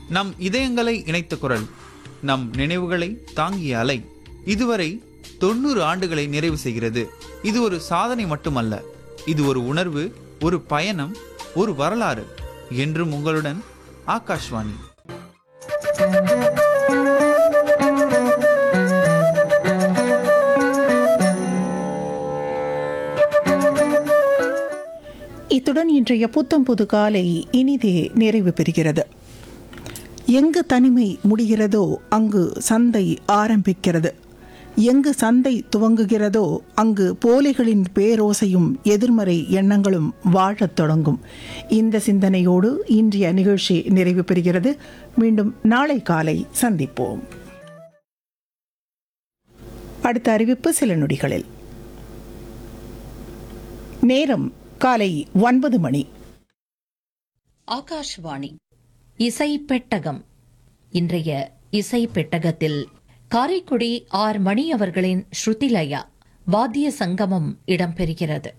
நம் இதயங்களை இணைத்த குரல் நம் நினைவுகளை தாங்கிய அலை இதுவரை தொண்ணூறு ஆண்டுகளை நிறைவு செய்கிறது இது ஒரு சாதனை மட்டுமல்ல இது ஒரு உணர்வு ஒரு பயணம் ஒரு வரலாறு என்றும் உங்களுடன் ஆகாஷ்வாணி இத்துடன் இன்றைய புத்தம் புது காலை இனிதே நிறைவு பெறுகிறது எங்கு தனிமை முடிகிறதோ அங்கு சந்தை ஆரம்பிக்கிறது எங்கு சந்தை துவங்குகிறதோ அங்கு போலிகளின் பேரோசையும் எதிர்மறை எண்ணங்களும் வாழத் தொடங்கும் இந்த சிந்தனையோடு இன்றைய நிகழ்ச்சி நிறைவு பெறுகிறது மீண்டும் நாளை காலை சந்திப்போம் அடுத்த அறிவிப்பு சில நொடிகளில் நேரம் காலை ஒன்பது மணி ஆகாஷ்வாணி இசை பெட்டகம் இன்றைய இசை பெட்டகத்தில் காரைக்குடி ஆர் மணி அவர்களின் ஸ்ருதிலயா வாத்திய சங்கமம் இடம்பெறுகிறது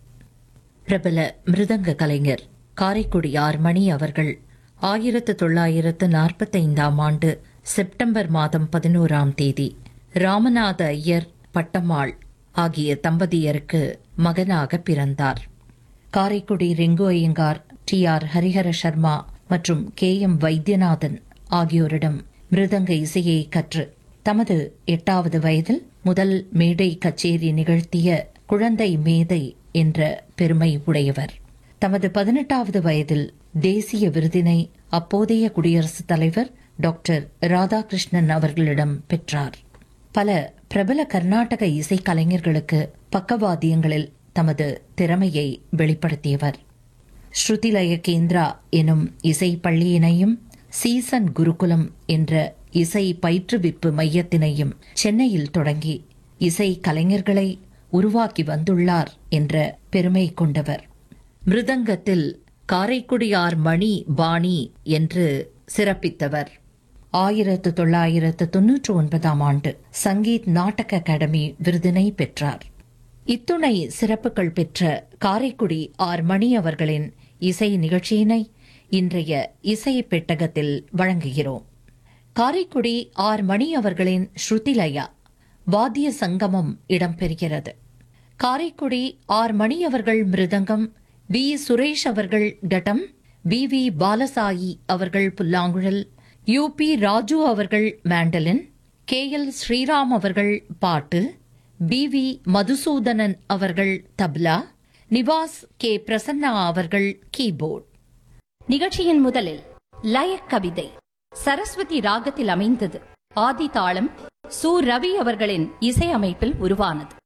பிரபல மிருதங்க கலைஞர் காரைக்குடி ஆர் மணி அவர்கள் ஆயிரத்து தொள்ளாயிரத்து நாற்பத்தைந்தாம் ஆண்டு செப்டம்பர் மாதம் பதினோராம் தேதி ராமநாத ஐயர் பட்டம்மாள் ஆகிய தம்பதியருக்கு மகனாக பிறந்தார் காரைக்குடி ரெங்கு ஐயங்கார் டி ஆர் ஹரிஹர சர்மா மற்றும் கே எம் வைத்தியநாதன் ஆகியோரிடம் மிருதங்க இசையை கற்று தமது எட்டாவது வயதில் முதல் மேடை கச்சேரி நிகழ்த்திய குழந்தை மேதை என்ற பெருமை உடையவர் தமது பதினெட்டாவது வயதில் தேசிய விருதினை அப்போதைய குடியரசுத் தலைவர் டாக்டர் ராதாகிருஷ்ணன் அவர்களிடம் பெற்றார் பல பிரபல கர்நாடக இசைக்கலைஞர்களுக்கு பக்கவாத்தியங்களில் தமது திறமையை வெளிப்படுத்தியவர் ஸ்ருதிலய கேந்திரா எனும் இசை பள்ளியினையும் சீசன் குருகுலம் என்ற இசை பயிற்றுவிப்பு மையத்தினையும் சென்னையில் தொடங்கி இசை கலைஞர்களை உருவாக்கி வந்துள்ளார் என்ற பெருமை கொண்டவர் மிருதங்கத்தில் காரைக்குடியார் மணி பாணி என்று சிறப்பித்தவர் ஆயிரத்து தொள்ளாயிரத்து தொன்னூற்று ஒன்பதாம் ஆண்டு சங்கீத் நாடக அகாடமி விருதினை பெற்றார் இத்துணை சிறப்புகள் பெற்ற காரைக்குடி ஆர் மணி அவர்களின் இசை நிகழ்ச்சியினை இன்றைய இசை பெட்டகத்தில் வழங்குகிறோம் காரைக்குடி ஆர் மணி அவர்களின் ஸ்ருதிலயா வாத்திய சங்கமம் இடம்பெறுகிறது காரைக்குடி ஆர் மணி அவர்கள் மிருதங்கம் வி சுரேஷ் அவர்கள் கட்டம் வி வி பாலசாயி அவர்கள் புல்லாங்குழல் யூ பி ராஜு அவர்கள் மேண்டலின் கே எல் ஸ்ரீராம் அவர்கள் பாட்டு பி வி மதுசூதனன் அவர்கள் தப்லா நிவாஸ் கே பிரசன்னா அவர்கள் கீபோர்ட் நிகழ்ச்சியின் முதலில் லயக் கவிதை சரஸ்வதி ராகத்தில் அமைந்தது ஆதி தாளம் சு ரவி அவர்களின் இசையமைப்பில் உருவானது